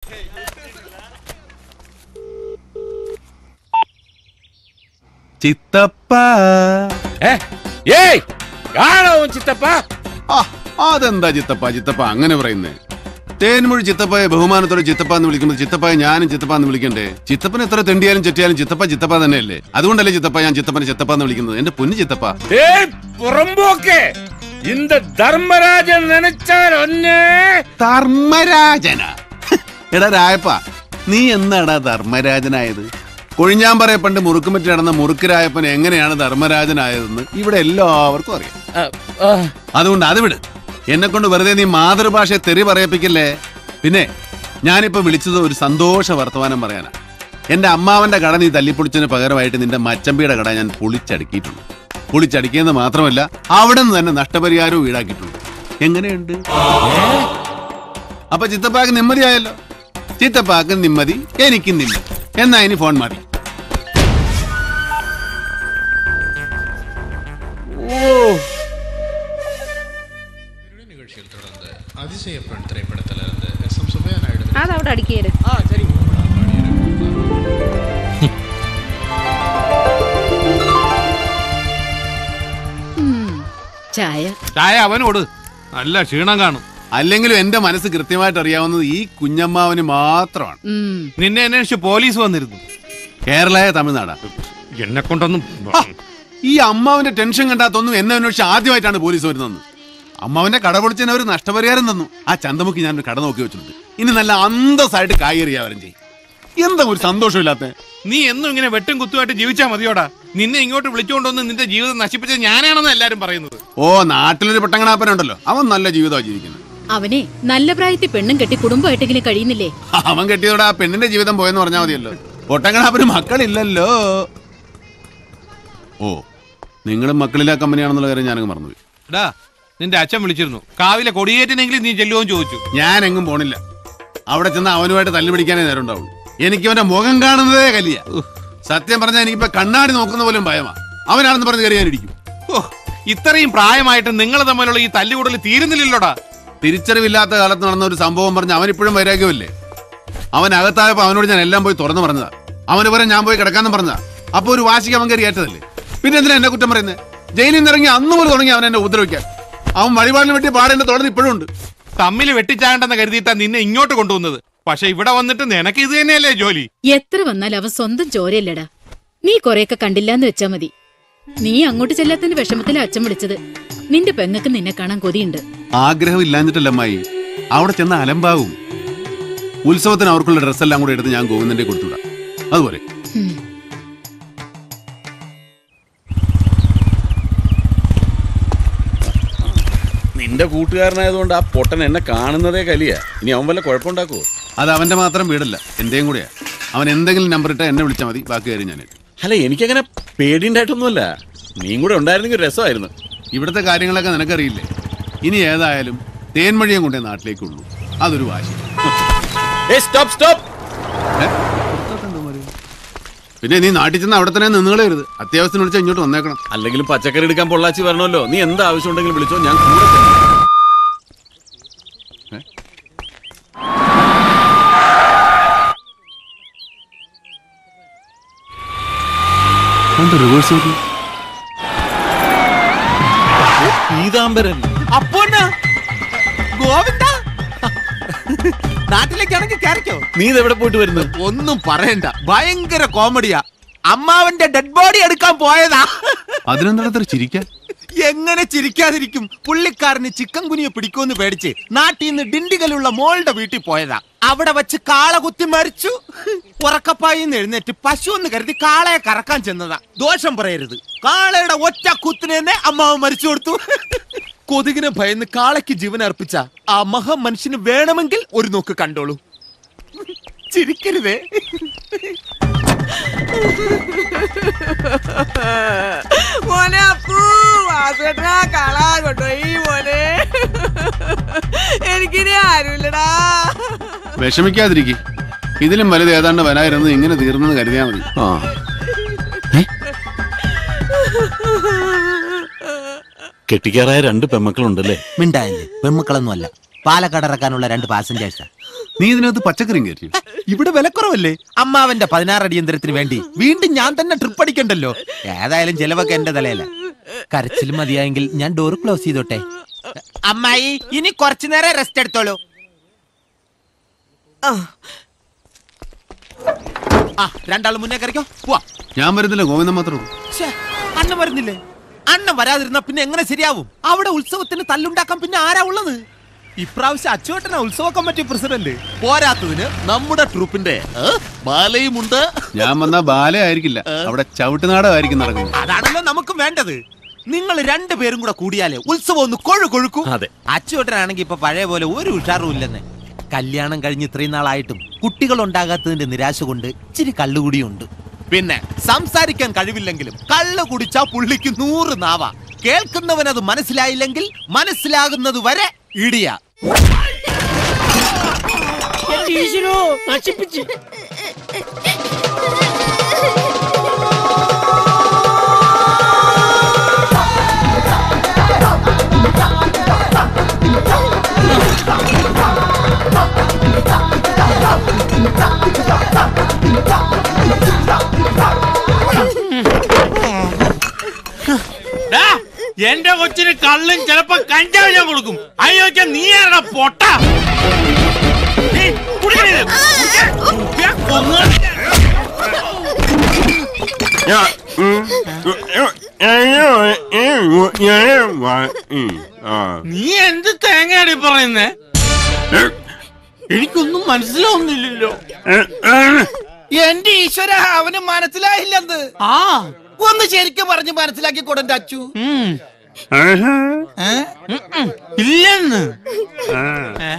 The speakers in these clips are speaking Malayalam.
ചിത്തപ്പ ഏ? ഏയ് ആണോ ഉൻ ചിത്തപ്പ ആ അതെന്താ ചിത്തപ്പ ചിത്തപ്പ അങ്ങനെ പറയുന്നേ തേൻമൊഴി ചിത്തപ്പയെ ബഹുമാനത്തോടെ ചിത്തപ്പ എന്ന് വിളിക്കുമ്പോൾ ചിത്തപ്പയെ ഞാനും ചിത്തപ്പ എന്ന് വിളിക്കണ്ടേ ചിത്തപ്പൻ എത്ര തെണ്ടിയാലും ചെറ്റിയാലും ചിത്തപ്പ ചിത്തപ്പ തന്നെയല്ലേ അതുകൊണ്ടല്ലേ ചിത്തപ്പ ഞാൻ ചിത്തപ്പനെ ചിത്തപ്പ എന്ന് വിളിക്കുന്നത് എന്റെ പൊന്നു ചിത്തപ്പ ഏയ് പുറമ്പോക്കെ இந்த ധർമ്മരാജൻ നനച്ചാൽ ഒന്നേ ധർമ്മരാജന എടാ രായപ്പ നീ എന്നാടാ ധർമ്മരാജനായത് കൊഴിഞ്ഞാമ്പറയെ പണ്ട് മുറുക്കുമറ്റി നടന്ന മുറുക്ക് രായപ്പൻ എങ്ങനെയാണ് ധർമ്മരാജനായതെന്ന് ഇവിടെ എല്ലാവർക്കും അറിയാം ആ, ആ, അതുകൊണ്ട് അത് വിട് എന്നെ കൊണ്ട് വെറുതെ നീ മാതൃഭാഷയെ തെറി പറയിപ്പിക്കല്ലേ പിന്നെ ഞാനിപ്പോ വിളിച്ചത് ഒരു സന്തോഷ വർത്തമാനം പറയാനാ എന്റെ അമ്മാവന്റെ കട നീ തല്ലിപ്പൊളിച്ചതിന് പകരമായിട്ട് നിന്റെ മച്ചമ്പിയുടെ കട ഞാൻ പൊളിച്ചടുക്കിയിട്ടുണ്ട് പൊളിച്ചടുക്കിയെന്ന് മാത്രമല്ല അവിടെ നിന്ന് തന്നെ നഷ്ടപരിഹാരവും ഈടാക്കിയിട്ടുണ്ട് എങ്ങനെയുണ്ട് അപ്പൊ ചിത്തപ്പാക്ക് നിമ്മതിയായല്ലോ ചിത്തപ്പാക്ക് നിമ്മതി എനിക്കും നിമ്മതി എന്നാ ഇനി ഫോൺ മതി நிகழ்ச்சியில் தொடர்ந்து அதிசயப்பெண் திரைப்படத்திலிருந்து எஸ் எம் சுப்பையா நாயுடு അതവിടെ അടിക്കരുത് ചായ ചായ അവനോട് നല്ല ക്ഷീണം കാണും അല്ലെങ്കിലും എന്റെ മനസ്സ് കൃത്യമായിട്ട് അറിയാവുന്നത് ഈ കുഞ്ഞമ്മാവന് മാത്രമാണ് ഉം. നിന്നെ അന്വേഷിച്ച് പോലീസ് വന്നിരുന്നു കേരളയ തമിഴ്നാടാ എന്നെ കൊണ്ടൊന്നും ഈ അമ്മാവന്റെ ടെൻഷൻ കണ്ടാത്തൊന്നും എന്നെ അന്വേഷിച്ച് ആദ്യമായിട്ടാണ് പോലീസ് വരുന്നത് അമ്മാവന്റെ കട പൊളിച്ചതിന് അവർ നഷ്ടപരിഹാരം തന്നു ആ ചന്തമുക്ക് ഞാൻ ഒരു കട നോക്കി വെച്ചിട്ടുണ്ട് ഇനി നല്ല അന്തസ്സായിട്ട് കായേറിയാവരും ചെയ്യും എന്താ ഒരു സന്തോഷമില്ലാത്ത നീ എന്നും ഇങ്ങനെ വെട്ടും കുത്തുമായിട്ട് ജീവിച്ചാ മതിയോടാ നിന്നെ ഇങ്ങോട്ട് വിളിച്ചുകൊണ്ടുവന്ന് നിന്റെ ജീവിതം നശിപ്പിച്ചത് ഞാനാണെന്ന് എല്ലാരും പറയുന്നത് ഓ നാട്ടിലൊരു പെട്ടങ്ങണാപ്പനുണ്ടല്ലോ അവൻ നല്ല ജീവിതമാണ് ജീവിക്കുന്നത് അവനെ നല്ല പ്രായത്തിൽ പെണ്ണും കെട്ടി കുടുംബമായിട്ടെങ്കിലും കഴിയുന്നില്ലേ അവൻ കെട്ടിയതോടെ ആ പെണ്ണിന്റെ ജീവിതം പോയെന്ന് പറഞ്ഞാൽ മതിയല്ലോ പൊട്ടങ്ങണാപ്പന് മക്കളില്ലല്ലോ ഓ നിങ്ങളും മക്കളില്ലാ കമ്പനിയാണെന്നുള്ള കാര്യം ഞാനങ്ങ് മറന്നുപോയി എടാ നിന്റെ അച്ഛൻ വിളിച്ചിരുന്നു കാവിലെ കൊടിയേറ്റിനെങ്കിലും നീ ചെല്ലുമോന്ന് ചോദിച്ചു ഞാൻ എങ്ങും പോണില്ല അവിടെ ചെന്ന് അവനുമായിട്ട് തല്ലു പിടിക്കാനേ നേരം ഉണ്ടാവുള്ളൂ എനിക്ക് അവന്റെ മുഖം കാണുന്നതേ കലിയ സത്യം പറഞ്ഞാൽ എനിക്കിപ്പോ കണ്ണാടി നോക്കുന്ന പോലും ഭയമാ അവനാണെന്ന് പറഞ്ഞ് കയറി ഞാനിരിക്കും ഓ ഇത്രയും പ്രായമായിട്ട് നിങ്ങൾ തമ്മിലുള്ള ഈ തല്ലുകൂടൽ തീരുന്നില്ലല്ലോടാ തിരിച്ചറിവില്ലാത്ത കാലത്ത് നടന്ന ഒരു സംഭവം പറഞ്ഞ് അവൻ ഇപ്പോഴും വൈരാഗ്യമല്ലേ അവൻ അകത്തായപ്പോ അവനോട് ഞാൻ എല്ലാം പോയി തുറന്നു പറഞ്ഞതാ അവന് പറയാൻ ഞാൻ പോയി കിടക്കാന്നും പറഞ്ഞതാ അപ്പൊ ഒരു വാശിക്ക് അവൻ കയറി ഏറ്റതല്ലേ പിന്നെ എന്തിനാ എന്നെ കുറ്റം പറയുന്നത് ജയിലിൽ നിന്ന് ഇറങ്ങി അന്ന് മുതൽ തുടങ്ങി അവൻ എന്നെ ഉപദ്രവിക്കാൻ അവൻ വഴിപാടിന് വെട്ടി പാടെ എന്റെ തുടർന്ന് ഇപ്പോഴും ഉണ്ട് തമ്മിൽ വെട്ടിച്ചാണ്ടെന്ന് കരുതിയിട്ടാ നിന്നെ ഇങ്ങോട്ട് കൊണ്ടുവന്നത് പക്ഷെ ഇവിടെ വന്നിട്ട് നിനക്ക് ഇത് തന്നെയല്ലേ ജോലി എത്ര വന്നാൽ അവൻ സ്വന്തം ചോരയല്ലടാ നീ കൊറേയൊക്കെ കണ്ടില്ലാന്ന് വെച്ചാ മതി നീ അങ്ങോട്ട് ചെല്ലാത്തതിന്റെ വിഷമത്തിലാ അച്ഛൻ വിളിച്ചത് നിന്റെ പെങ്ങക്ക് നിന്നെ കാണാൻ കൊതിയുണ്ട് ആഗ്രഹം ഇല്ലാഞ്ഞിട്ടല്ല അമ്മായി അവിടെ ചെന്ന അലമ്പാവും ഉത്സവത്തിന് അവർക്കുള്ള ഡ്രസ്സെല്ലാം കൂടെ എടുത്ത് ഞാൻ ഗോവിന്ദന്റെ കൊടുത്തുവിടാം അതുപോലെ ഉം. നിന്റെ കൂട്ടുകാരനായതുകൊണ്ട് ആ പൊട്ടൻ എന്നെ കാണുന്നതേ കലിയ ഇനി അവൻ വല്ല കുഴപ്പമുണ്ടാക്കുവോ അത് അവന്റെ മാത്രം വീടല്ല എന്റെയും കൂടെയാ അവൻ എന്തെങ്കിലും നമ്പർ ഇട്ടാ എന്നെ വിളിച്ചാൽ മതി ബാക്കി കാര്യം ഞാൻ അല്ല എനിക്കങ്ങനെ പേടിയുണ്ടായിട്ടൊന്നുമല്ല നീയും കൂടെ ഉണ്ടായിരുന്നെങ്കിൽ രസമായിരുന്നു ഇവിടുത്തെ കാര്യങ്ങളൊക്കെ നിനക്കറിയില്ലേ ഇനി ഏതായാലും തേൻമഴിയും കൊണ്ടേ നാട്ടിലേക്കുള്ളൂ അതൊരു വാശി സ്റ്റോപ്പ് സ്റ്റോപ്പ് ഏ? പിന്നെ നീ നാട്ടിൽ ചെന്ന് അവിടെ തന്നെ നിന്നുകളയരുത് അത്യാവശ്യത്തിന് വിളിച്ചാൽ ഇങ്ങോട്ട് വന്നേക്കണം അല്ലെങ്കിലും പച്ചക്കറി എടുക്കാൻ പൊള്ളാച്ചി വരണമല്ലോ നീ എന്ത് ആവശ്യം ഉണ്ടെങ്കിലും വിളിച്ചോ ഞാൻ കൂടെ ചെല്ലാം. റിവേഴ്സ് നോക്കി പീതാംബരൻ അപ്പോണ്ണ ഗോവിന്ദ നാട്ടിലേക്കാണെങ്കിൽ കയറിക്കോ നീ ഇതെവിടെ പോയിട്ട് വരുന്നു ഒന്നും പറയണ്ട ഭയങ്കര കോമഡിയാ അമ്മാവന്റെ ഡെഡ് ബോഡി എടുക്കാൻ പോയതാ അതിനെന്താ ചിരിക്കാൻ എങ്ങനെ ചിരിക്കാതിരിക്കും പുള്ളിക്കാരന് ചിക്കൻ കുനിയെ പിടിക്കുമെന്ന് പേടിച്ച് നാട്ടിൽ നിന്ന് ഡിണ്ടികലുള്ള മോളുടെ വീട്ടിൽ പോയതാ അവിടെ വെച്ച് കാള കുത്തി മരിച്ചു ഉറക്കപ്പായിന്ന് എഴുന്നേറ്റ് പശു എന്ന് കരുതി കാളയെ കറക്കാൻ ചെന്നതാ ദോഷം പറയരുത് കാളയുടെ ഒറ്റ കുത്തിന് തന്നെ അമ്മാവ് മരിച്ചു കൊടുത്തു കൊതുകിനെ ഭയന്ന് കാളയ്ക്ക് ജീവൻ അർപ്പിച്ച ആ മഹാ മനുഷ്യന് വേണമെങ്കിൽ ഒരു നോക്ക് കണ്ടോളൂ ചിരിക്കരുതേ മോനെ അപ്പൂ വാസുവേട്ടനാ കളാ കൊണ്ടുപോയി മോനെ എനിക്കിനി ആരുമില്ലടാ വിഷമിക്കാതിരിക്കും ഇതിലും വലുത് ഏതാണ്ട് വരായിരുന്നത് ഇങ്ങനെ തീർന്നെന്ന് കരുതിയാൽ മതി ആ കെട്ടിക്കാറായ രണ്ട് പെമ്മക്കളുണ്ടല്ലേ മിണ്ടായില്ലേ പെൺമക്കളൊന്നും അല്ല പാലക്കാട് ഇറക്കാനുള്ള രണ്ട് പാസഞ്ചേഴ്സാ നീ ഇതിനകത്ത് പച്ചക്കറിയും കയറ്റി ഇവിടെ വിലക്കുറവല്ലേ അമ്മാവന്റെ പതിനാറ് അടിയന്തരത്തിന് വേണ്ടി വീണ്ടും ഞാൻ തന്നെ ട്രിപ്പ് അടിക്കണ്ടല്ലോ ഏതായാലും ചെലവൊക്കെ എന്റെ തലയില കരച്ചിൽ മതിയായെങ്കിൽ ഞാൻ ഡോർ ക്ലോസ് ചെയ്തോട്ടെ അമ്മായി ഇനി കുറച്ചു നേരം റെസ്റ്റ് എടുത്തോളൂ ആ രണ്ടാൾ മുന്നേ കറിക്കോ പോവാ ഞാൻ വരുന്നില്ല ഗോവിന്ദൻ മാത്രമേ ഛേ, അണ്ണൻ വരുന്നില്ലേ അണ്ണൻ വരാതിരുന്ന പിന്നെ എങ്ങനെ ശരിയാവും അവിടെ ഉത്സവത്തിന് തല്ലുണ്ടാക്കാൻ പിന്നെ ആരാ ഉള്ളത് ഇപ്രാവശ്യം അച്ചുവേട്ടന ഉത്സവ കമ്മിറ്റി പ്രസിഡന്റ് പോരാത്തതിന് നമ്മുടെ ട്രൂപ്പിന്റെ ഏ, ബാലയുമുണ്ട് ഞാൻ വന്ന ബാല ആയിരിക്കില്ല അവിടെ ചവിട്ടുനാടകമായിരിക്കും നടക്കുന്നത് അതാണല്ലോ നമുക്കും വേണ്ടത് നിങ്ങൾ രണ്ടുപേരും കൂടെ കൂടിയാലേ ഉത്സവം ഒന്ന് കൊഴു കൊഴുക്കും അതെ. അച്ചുവേട്ടനാണെങ്കിൽ ഇപ്പൊ പഴയ പോലെ ഒരു ഉഷാറും ഇല്ലെന്ന് കല്യാണം കഴിഞ്ഞ് ഇത്രയും നാളായിട്ടും കുട്ടികൾ ഉണ്ടാകാത്തതിന്റെ നിരാശ കൊണ്ട് ഇച്ചിരി കള്ളുകൂടിയുണ്ട് പിന്നെ സംസാരിക്കാൻ കഴിവില്ലെങ്കിലും കള്ളു കുടിച്ചാ പുള്ളിക്ക് നൂറ് നാവ കേൾക്കുന്നവൻ അത് മനസ്സിലായില്ലെങ്കിൽ മനസ്സിലാകുന്നത് വരെ ഇടിയ ഈശ്വരോ നശിപ്പിച്ച് ഡാ, എന്റെ കൊച്ചിന് കള്ളും ചിലപ്പോ കഞ്ചാവ് ഞാൻ കൊടുക്കും അയ്യോ വെച്ചാ നീ ആരടാ പൊട്ട നീ കുടിക്കണേ ഇത്. കുടിക്ക. കുടിക്ക. കൊന്ന്. നീ എന്ത് തേങ്ങയാടി പറയുന്നേ എനിക്കൊന്നും മനസ്സിലാവുന്നില്ലല്ലോ എന്റെ ഈശ്വര അവന് മനസ്സിലായില്ലെന്ന് ആ ഒന്ന് ശരിക്കും പറഞ്ഞ് മനസ്സിലാക്കി കൊടുന്റെ അച്ചു ഉം. ഇല്ലെന്ന് ഏ?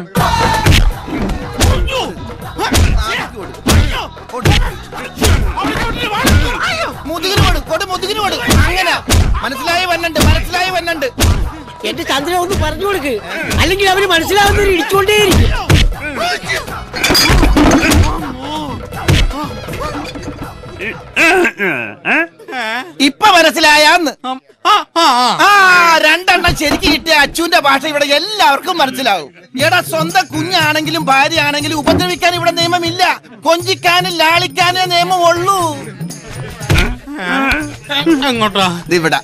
മുതുകിനോട് കൊടു മുതുകിനോട് അങ്ങനെ മനസ്സിലായി വന്നുണ്ട് മനസ്സിലായി വന്നുണ്ട് എന്റെ ചന്ദ്രൻ ഒന്ന് പറഞ്ഞു കൊടുക്ക് അല്ലെങ്കിൽ അവന് മനസ്സിലാവുന്നവർ ഇടിച്ചുകൊണ്ടേയിരിക്കും ഇപ്പൊ മനസ്സിലായാന്ന് ആ, ആ, ആ. ആ രണ്ടെണ്ണം ശരിക്ക് കിട്ടിയ അച്ചുവിന്റെ ഭാഷ ഇവിടെ എല്ലാവർക്കും മനസ്സിലാവും എടാ സ്വന്തം കുഞ്ഞാണെങ്കിലും ഭാര്യ ആണെങ്കിലും ഉപദ്രവിക്കാൻ ഇവിടെ നിയമമില്ല കൊഞ്ചിക്കാനും ലാളിക്കാനേ നിയമമുള്ളൂ എങ്ങോട്ടാ ഇവിടെ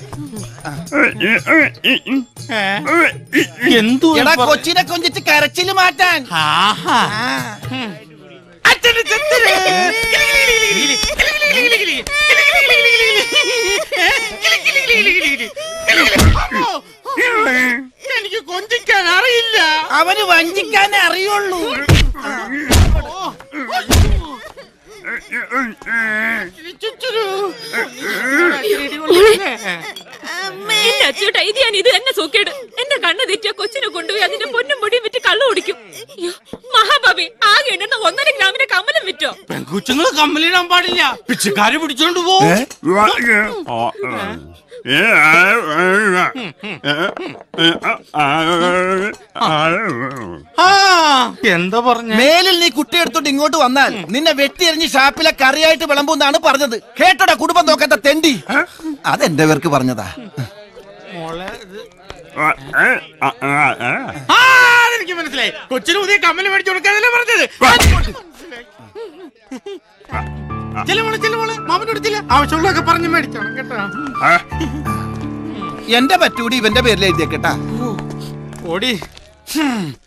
എന്തു എടാ കൊച്ചിനെ കൊഞ്ചിച്ച് കരച്ചില് മാറ്റാൻ ആഹാ അച്ഛന് ചത്തിര്. എനിക്ക് കൊഞ്ചിക്കാൻ അറിയില്ല അവന് വഞ്ചിക്കാനേ അറിയുള്ളൂ എന്റെ അച്ചൂട്ട ഇത് ഞാൻ ഇത് തന്നെ സൂക്കേട് എന്റെ കണ്ണ് തെറ്റിയ കൊച്ചിനെ കൊണ്ടുപോയി അതിന്റെ പൊന്നും പൊടിയും വിറ്റ് കള്ളു കുടിക്കും അയ്യോ, മഹാഭാവി ആകെ എണ്ണ ഒന്നര ഗ്രാമിന്റെ കമ്മലം വിറ്റോ പെൺകുച്ചുങ്ങള് കമ്മലിടാൻ പാടില്ല പിച്ചക്കാര് പിടിച്ചോണ്ട് പോകും ആ എന്താ പറഞ്ഞ മേലിൽ നീ കുട്ടി എടുത്തോണ്ട് ഇങ്ങോട്ട് വന്നാൽ നിന്നെ വെട്ടിയെറിഞ്ഞ് ഷാപ്പിലെ കറിയായിട്ട് വിളമ്പുന്നാണ് പറഞ്ഞത് കേട്ടോടാ കുടുംബം നോക്കാത്ത തെണ്ടി അതെന്റെ പേർക്ക് പറഞ്ഞതാ ആ എനിക്ക് മനസ്സിലായി കൊച്ചിന് പുതിയ കമ്മല് മേടിച്ചു കൊടുക്കാനല്ലേ പറഞ്ഞത് ചില മോളെ ചില മോളെ മാമനോട് ചില ആവശ്യമുള്ളതൊക്കെ പറഞ്ഞ് മേടിച്ചോണം കേട്ടോ എന്റെ പറ്റൂടി ഇവന്റെ പേരിൽ എഴുതിയേക്കട്ടാ ഓടി